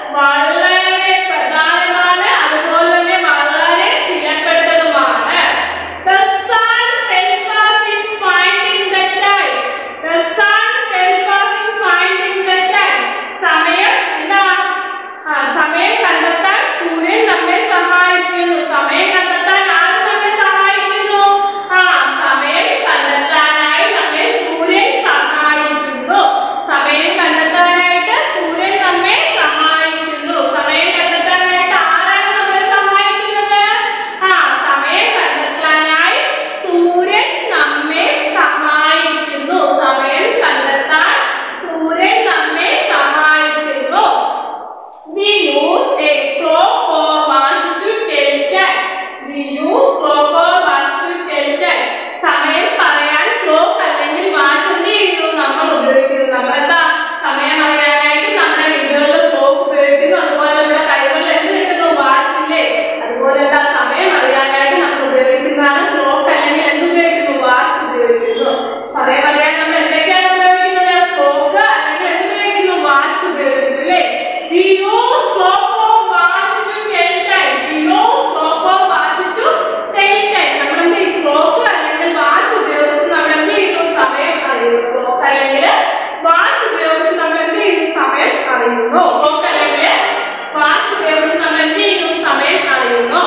വളരെ പ്രധാനമാണ് അതുപോലെ തന്നെ വളരെ വിലപ്പെട്ടതുമാണ് The sun help us in finding the time. The sun help us in finding the time. സമയം എന്താ ആ, സമയം കണ്ടെത്താൻ സൂര്യൻ നമ്മെ സഹായിക്കുന്നു സമയം കണ്ടെത്താൻ ആര് നമ്മെ സഹായിക്കുന്നു ആ സമയം കണ്ടെത്താനായി നമ്മെ സൂര്യൻ സഹായിക്കുന്നു സമയം കണ്ടെത്താനായിട്ട് സൂര്യൻ നമ്മെ സഹായിക്കുന്നു സമയം കണ്ടെത്താനായിട്ട് ആരാണ് നമ്മളെ സഹായിക്കുന്നത് ആ സമയം കണ്ടെത്താനായി സൂര്യൻ നമ്മെ സഹായിക്കുന്നു സമയം കണ്ടെത്താൻ സൂര്യൻ നമ്മെ സഹായിക്കുന്നു We use a clock or watch to tell time. We use clock or watch to tell time. സമയം പറയാൻ ക്ലോക്ക് അല്ലെങ്കിൽ വാച്ച് എന്ത് ചെയ്യുന്നു നമ്മൾ ഉപയോഗിക്കുന്നു നമ്മളെന്താ സമയം അറിയാനായിട്ട് നമ്മുടെ വീടുകളിൽ ക്ലോക്ക് ഉപയോഗിക്കുന്നു അതുപോലെ നമ്മുടെ കൈകളിൽ എന്ത് കിട്ടുന്നു വാച്ചില്ലേ അതുപോലെ എന്താ സമയം അറിയാനായിട്ട് നമ്മൾ ഉപയോഗിക്കുന്നതാണ് ക്ലോക്ക് അല്ലെങ്കിൽ എന്ത് ഉപയോഗിക്കുന്നു വാച്ച് ഉപയോഗിക്കുന്നു സമയം അറിയാൻ നമ്മൾ എന്തൊക്കെയാണ് ഉപയോഗിക്കുന്നത് ക്ലോക്ക് അല്ലെങ്കിൽ എന്ത് ഉപയോഗിക്കുന്നു വാച്ച് ഉപയോഗിക്കുന്നു അല്ലേ We use clock or watch to tell time. We use clock or watch to tell time. നമ്മൾ എന്ത് ചെയ്യും ക്ലോക്ക് അല്ലെങ്കിൽ വാച്ച് ഉപയോഗിച്ച് നമ്മൾ എന്ത് ചെയ്യുന്നു സമയം അറിയുന്നു ക്ലോക്ക് അല്ലെങ്കിൽ വാച്ച് ഉപയോഗിച്ച് നമ്മൾ എന്ത് ചെയ്യുന്നു സമയം അറിയുന്നു ക്ലോക്ക് അല്ലെങ്കിൽ വാച്ച് ഉപയോഗിച്ച് നമ്മൾ എന്ത് ചെയ്യുന്നു സമയം അറിയുന്നു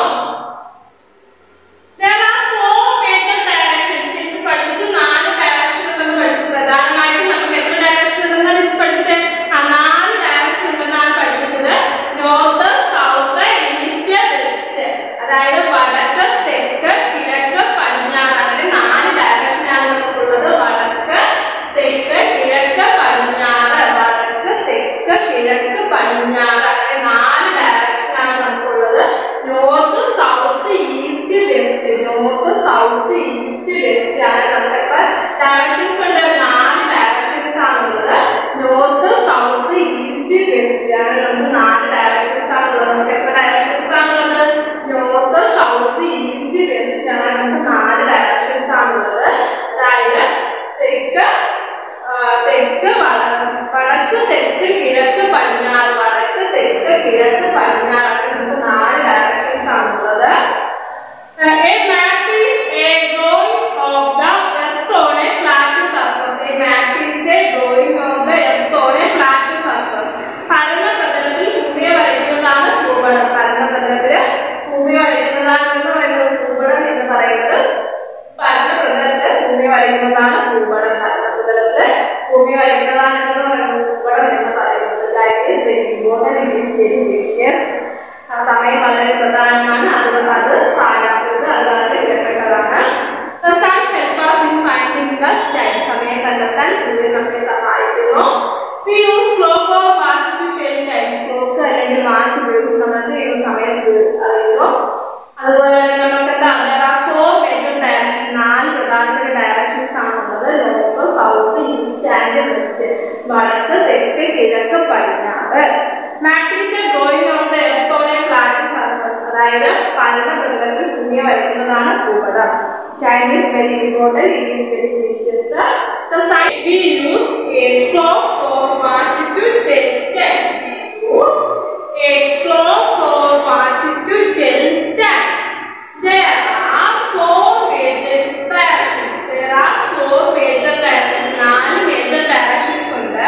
There are four major directions. Teacher പഠിച്ചു നാല് ഡയറക്ഷൻ ഉണ്ടെന്ന് പഠിച്ചു പ്രധാനമായിട്ടും നമുക്ക് എത്ര ഡയറക്ഷൻ ഉണ്ടെന്ന് ടീച്ചർ പഠിച്ചത് ആ നാല് ഡയറക്ഷൻ ഉണ്ടെന്നാണ് പഠിപ്പിച്ചത് നോർത്ത് സൗത്ത് ഈസ്റ്റ് വെസ്റ്റ് അതായത് വടക്ക് തെക്ക് കിഴക്ക് പടിഞ്ഞാറ് അങ്ങനെ നാല് ഡയറക്ഷനാണ് നമുക്കുള്ളത് വടക്ക് തെക്ക് കിഴക്ക് പടിഞ്ഞാറ് വടക്ക് തെക്ക് കിഴക്ക് പടിഞ്ഞാറ് അങ്ങനെ നാല് ഡയറക്ഷനാണ് നമുക്കുള്ളത് north south east west north south east west ആണ് നമുക്കിപ്പോൾ ഡയറക്ഷൻസ് ഉണ്ട് നാല് ഡയറക്ഷൻസ് ആണുള്ളത് നോർത്ത് സൗത്ത് ഈസ്റ്റ് വെസ്റ്റ് ആണ് നമുക്ക് നാല് ഡയറക്ഷൻസ് ആണുള്ളത് നമുക്ക് എത്ര ഡയറക്ഷൻസ് ആണുള്ളത് നോർത്ത് സൗത്ത് ഈസ്റ്റ് വെസ്റ്റ് ആണ് നമുക്ക് നാല് ഡയറക്ഷൻസ് ആണുള്ളത് അതായത് തെക്ക് ആ, തെക്ക് വടക്ക് വടക്ക് തെക്ക് കിഴക്ക് പടിഞ്ഞാറ് വടക്ക് തെക്ക് കിഴക്ക് പടിഞ്ഞാറ് അങ്ങനെ നമുക്ക് നാല് ഡയറക്ഷൻസ് ആണുള്ളത് Uh, a map is a drawing of the earth on a flat surface. A map is a drawing of the earth on a flat surface. പരന്ന പ്രതലത്തിൽ ഭൂമിയെ വരയ്ക്കുന്നതാണ് ഭൂപടം പരന്ന പ്രതലത്തിൽ ഭൂമിയെ വരയ്ക്കുന്നതാണ് എന്ന് പറയുന്നത് ഭൂപടം എന്ന് പറയുന്നത് പരന്ന പ്രതലത്തിൽ ഭൂമിയെ വരയ്ക്കുന്നതാണ് ഭൂപടം പരന്ന പ്രതലത്തിൽ ഭൂമിയെ വരയ്ക്കുന്നതാണ് എന്ന് പറയുന്നത് ഭൂപടം എന്ന് പറയുന്നത് time is very important it is very precious ആ സമയം വളരെ പ്രധാനമാണ് അതുകൊണ്ട് അത് പാഴാക്കരുത് അത് വളരെ വിലപ്പെട്ടതാണ് The sun help us in finding the time. സമയം കണ്ടെത്താൻ സൂര്യൻ നമ്മെ സഹായിക്കുന്നു We use clock or watch to tell time. Clock അല്ലെങ്കിൽ വാച്ച് ഉപയോഗിച്ച് നമ്മൾ എന്ത് ചെയ്യുന്നു സമയം ഉപയോഗി- അറിയുന്നു അതുപോലെ തന്നെ നമുക്ക് എന്താ there are four major direction നാല് പ്രധാനപ്പെട്ട ഡയറക്ഷൻസ് ആണുള്ളത് north south east and west വടക്ക് തെക്ക് കിഴക്ക് പടിഞ്ഞാറ് map is a drawing of the earth on a flat surface അതായത് പരന്ന പ്രതലത്തിൽ ഭൂമിയെ വരയ്ക്കുന്നതാണ് ഭൂപടം time is very important it is very precious the sign we use a clock or watch to tell time we use a clock or watch to tell time There are four major directions. There are four major directions. നാല് major directions ഉണ്ട്.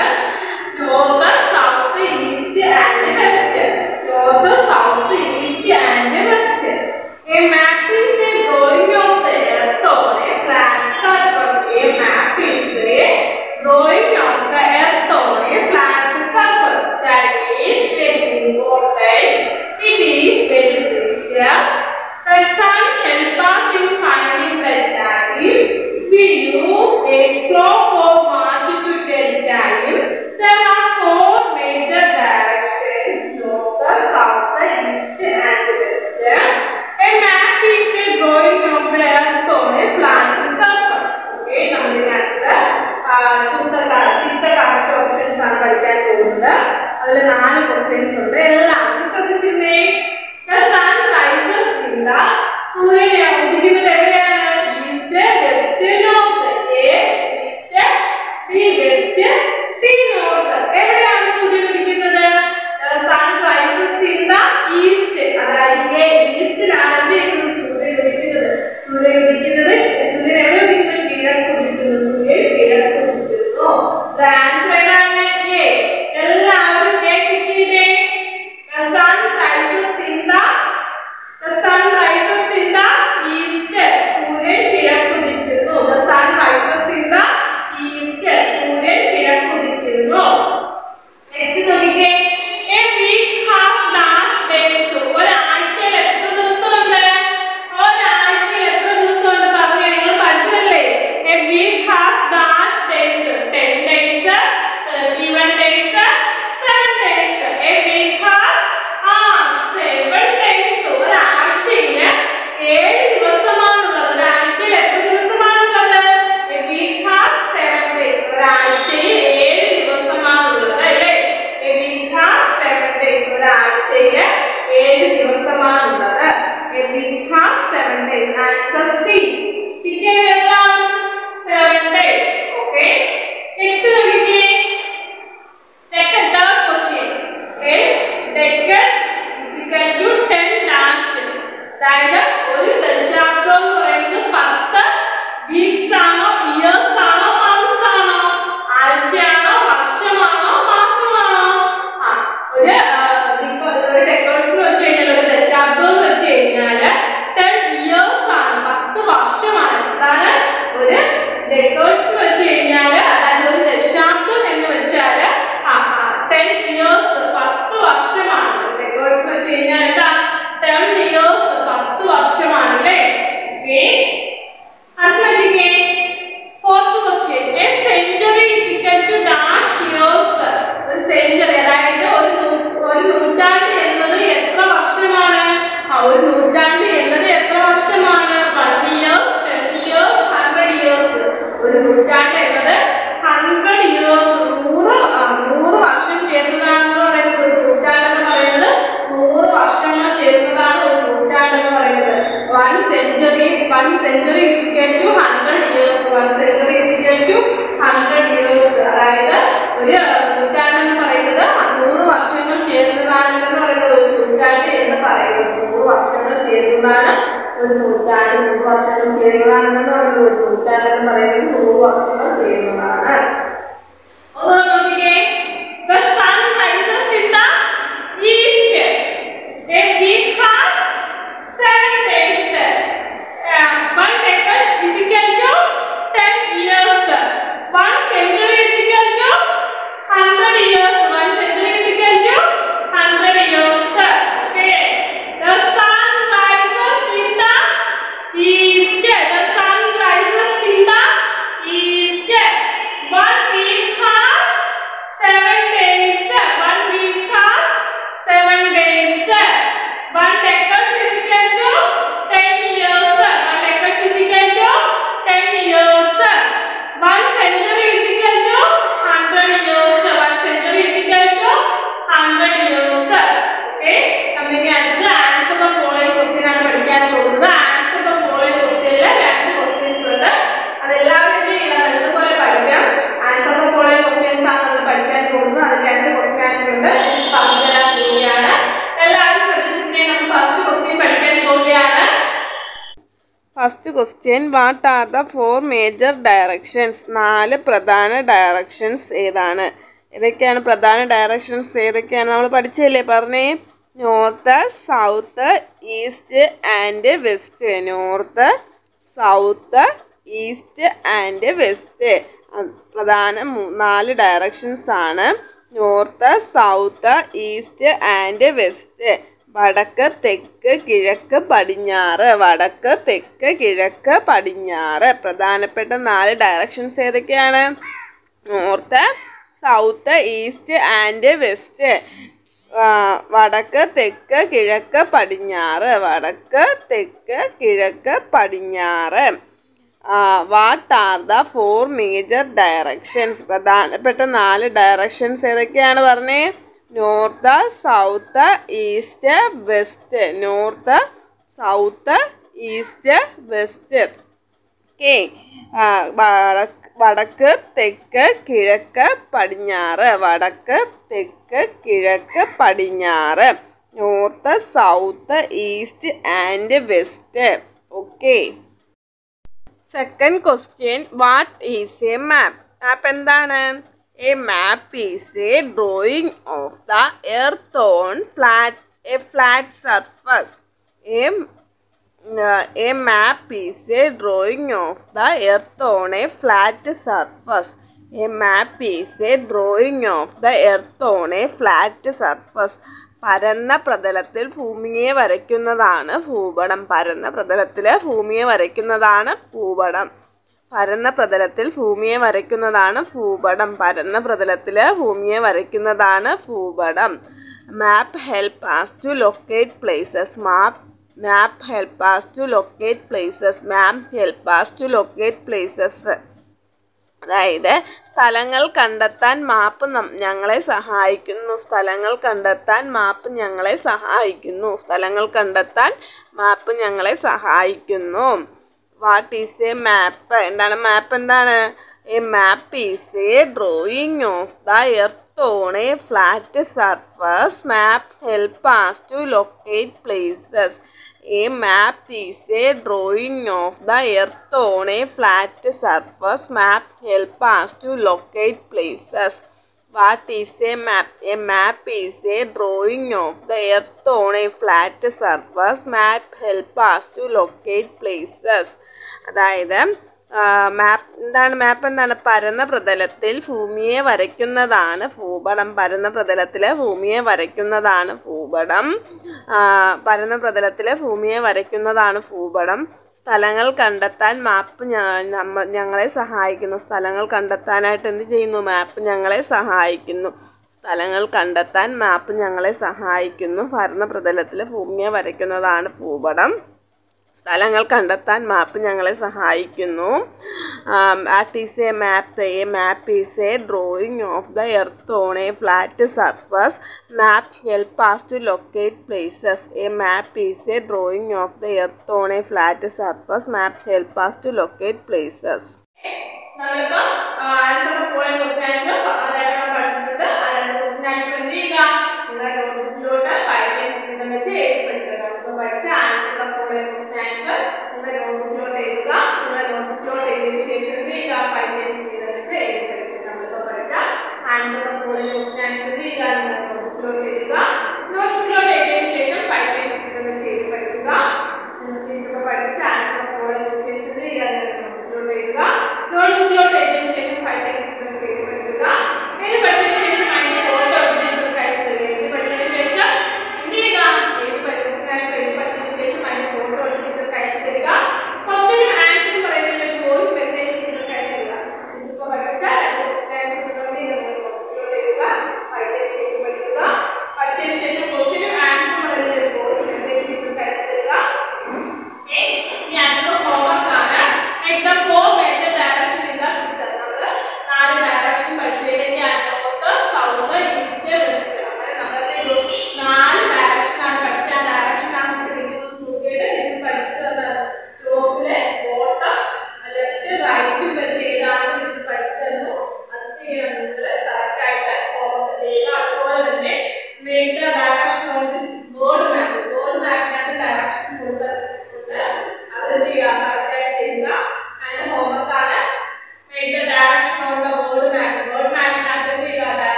First question what are the four major directions നാല് പ്രധാന directions ഏതാണ് ഏതൊക്കെയാണ് പ്രധാന directions ഏതൊക്കെയാണ് നമ്മൾ പഠിച്ചല്ലേ പറഞ്ഞേ north south east and west north south east and west പ്രധാന മൂ- നാല് ഡയറക്ഷൻസ് ആണ് north south east and west വടക്ക് തെക്ക് കിഴക്ക് പടിഞ്ഞാറ് വടക്ക് തെക്ക് കിഴക്ക് പടിഞ്ഞാറ് പ്രധാനപ്പെട്ട നാല് ഡയറക്ഷൻസ് ഏതൊക്കെയാണ് north south east and west വടക്ക് തെക്ക് കിഴക്ക് പടിഞ്ഞാറ് വടക്ക് തെക്ക് കിഴക്ക് പടിഞ്ഞാറ് what are the four major directions പ്രധാനപ്പെട്ട നാല് ഡയറക്ഷൻസ് ഏതൊക്കെയാണ് പറഞ്ഞേ north south east west north south east west okay വടക്ക് തെക്ക് കിഴക്ക് പടിഞ്ഞാറ് വടക്ക് തെക്ക് കിഴക്ക് പടിഞ്ഞാറ് north south east and west okay second question what is a map map എന്താണ് a map is a drawing of the earth on flat A flat surface a a map is a drawing of the earth on a flat surface a map is a drawing of the earth on a flat surface പരന്ന പ്രതലത്തിൽ ഭൂമിയെ വരയ്ക്കുന്നതാണ് ഭൂപടം പരന്ന പ്രതലത്തിൽ ഭൂമിയെ വരയ്ക്കുന്നതാണ് ഭൂപടം പരന്ന പ്രതലത്തിൽ ഭൂമിയെ വരയ്ക്കുന്നതാണ് ഭൂപടം പരന്ന പ്രതലത്തിൽ ഭൂമിയെ വരയ്ക്കുന്നതാണ് ഭൂപടം map help us to locate places map map help us to locate places map help us to locate places അതായത് സ്ഥലങ്ങൾ കണ്ടെത്താൻ മാപ്പ് നം- ഞങ്ങളെ സഹായിക്കുന്നു സ്ഥലങ്ങൾ കണ്ടെത്താൻ മാപ്പ് ഞങ്ങളെ സഹായിക്കുന്നു സ്ഥലങ്ങൾ കണ്ടെത്താൻ മാപ്പ് ഞങ്ങളെ സഹായിക്കുന്നു വാട്ട് ഈസ് എ മാപ്പ് എന്താണ് മാപ്പ് എന്താണ് a map is a drawing of the earth on a flat surface map help us to locate places A map is a drawing of the earth on a flat surface. Map help us to locate places. What is a map? A map is a drawing of the earth on a flat surface. Map help us to locate places. അതായത് മാപ്പ് എന്താണ് map എന്താണ് പരന്ന പ്രതലത്തിൽ ഭൂമിയെ വരയ്ക്കുന്നതാണ് ഭൂപടം പരന്ന പ്രതലത്തിൽ ഭൂമിയെ വരയ്ക്കുന്നതാണ് ഭൂപടം ആ, പരന്ന പ്രതലത്തിൽ ഭൂമിയെ വരയ്ക്കുന്നതാണ് ഭൂപടം സ്ഥലങ്ങൾ കണ്ടെത്താൻ മാപ്പ് ഞ- നമ്മ ഞങ്ങളെ സഹായിക്കുന്നു സ്ഥലങ്ങൾ കണ്ടെത്താനായിട്ട് എന്ത് ചെയ്യുന്നു മാപ്പ് ഞങ്ങളെ സഹായിക്കുന്നു സ്ഥലങ്ങൾ കണ്ടെത്താൻ മാപ്പ് ഞങ്ങളെ സഹായിക്കുന്നു ഭരണ പ്രതലത്തിൽ ഭൂമിയെ വരയ്ക്കുന്നതാണ് ഭൂപടം സ്ഥലങ്ങൾ കണ്ടെത്താൻ മാപ്പ് ഞങ്ങളെ സഹായിക്കുന്നു what is a map a map is a drawing of the earth on a flat surface map help us to locate places a map is a drawing of the earth on a flat surface map help us to locate places നമ്മളിപ്പോ answer follow question answer രണ്ടെണ്ണം പഠിച്ചിട്ടുണ്ട് ആ രണ്ട് question answer എന്ത് ചെയ്യുക നിങ്ങളുടെ നോട്ട്ബുക്കിലോട്ട് five times വീതം വെച്ച് എഴുതി പഠിക്കുക നമ്മളിപ്പോ പഠിച്ച ആൻസർ ഫോളോ ക്വസ്റ്റ്യൻ ആൻസർ നിങ്ങളുടെ നോട്ട്ബുക്കിലോട്ട് എഴുതുക നിങ്ങളുടെ നോട്ട്ബുക്കിലോട്ട് എഴുതിയതിനു ശേഷം എന്ത് ചെയ്യുക ഫൈവ് ടൈംസ് വീതം വെച്ച് എഴുതി പഠിക്കുക നമ്മളിപ്പോ പഠിച്ച ആൻസർ ഫോളോ ക്വസ്റ്റ്യൻ ആൻസർ എന്ത് ചെയ്യുക നിങ്ങളുടെ നോട്ട്ബുക്കിലോട്ട് എഴുതുക നോട്ട്ബുക്കിലോട്ട് എഴുതിയതിനു ശേഷം ഫൈവ് ടൈംസ് വീതം വെച്ച് എഴുതി പഠിക്കുക നിങ്ങൾക്ക് പഠിച്ച ആൻസർ ഫോളോ ക്വസ്റ്റ്യൻസ് എന്ത് ചെയ്യുക നോട്ട്ബുക്കിലോട്ട് എഴുതുക നോട്ട്ബുക്കിലോട്ട് എഴുതിയതിനു ശേഷം ഫൈവ് ടൈംസ് ചെയ്ത് പഠിക്കുക എഴുതി പഠിച്ചതിന് ശേഷം അതിന്റെ ഫോട്ടോ നിങ്ങൾക്ക് അയച്ചു തരിക എഴുതി പഠിച്ചതിന് ശേഷം എന്ത് ചെയ്യുക എഴുതി പഠിച്ചതിന് എഴുതി പഠിച്ചതിന് ശേഷം അതിന്റെ ഫോട്ടോ ടീച്ചർക്ക് അയച്ചു തരിക ക്വസ്റ്റ്യൻ ആൻസർ പറയുന്നതിൽ ഒരു വോയിസ് മെസ്സേജ് ടീച്ചർക്ക് അയച്ചു തരിക ടീച്ചർ ഇപ്പോൾ പഠിച്ച രണ്ട് ക്വസ്റ്റ്യൻ ആൻസർ നിങ്ങൾ എന്ത് ചെയ്യുക നോട്ട്ബുക്കിലോട്ട് എഴുതുക ഫൈവ് ടൈംസ് ചെയ്ത്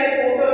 ഫോട്ടോ